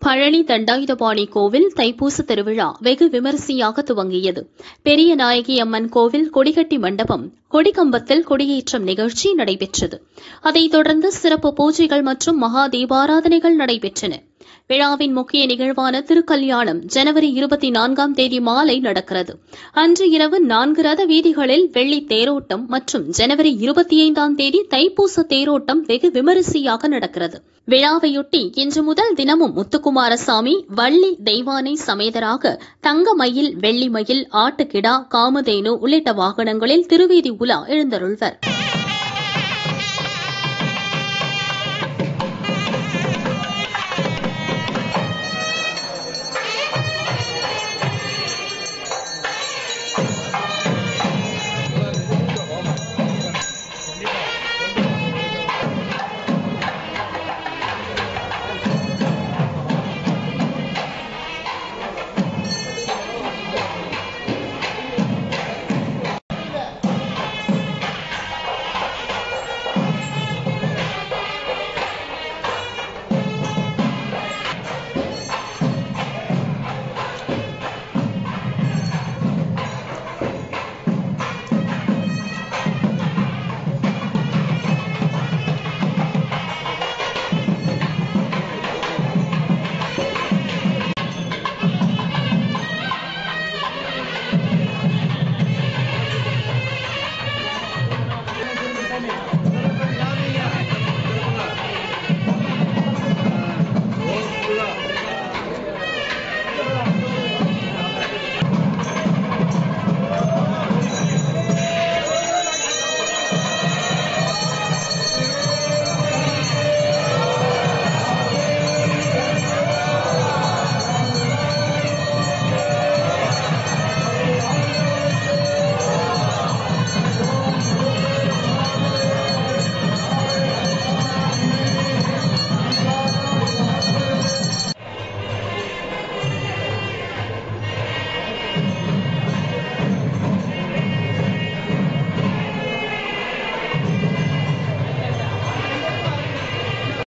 பழனி தண்டாயுதபாணி கோவில் தைப்பூச திருவிழா வெகு விமரிசையாக துவங்கியது பெரிய நாயகி அம்மன் கோவில் கொடிகட்டி மண்டபம் கொடிக்கம்பத்தில் கொடியேற்றம் நிகழ்ச்சி நடைபெற்றது அதைத் தொடர்ந்து சிறப்பு பூஜைகள் மற்றும் மகா தீபாராதனைகள் நடைபெற்றன விழாவின் முக்கிய நிகழ்வான திருக்கல்யாணம் ஜனவரி இருபத்தி நான்காம் தேதி மாலை நடக்கிறது அன்று இரவு நான்கு ரத வீதிகளில் வெள்ளி தேரோட்டம் மற்றும் ஜனவரி இருபத்தி ஐந்தாம் தேதி தைப்பூச தேரோட்டம் வெகு விமரிசையாக நடக்கிறது விழாவையொட்டி இன்று முதல் தினமும் முத்துக்குமாரசாமி வள்ளி தெய்வானை சமேதராக தங்க மயில் வெள்ளி மயில் ஆட்டுக்கிடா காமதேனு உள்ளிட்ட வாகனங்களில் திருவீதி உலா எழுந்தருள்வர்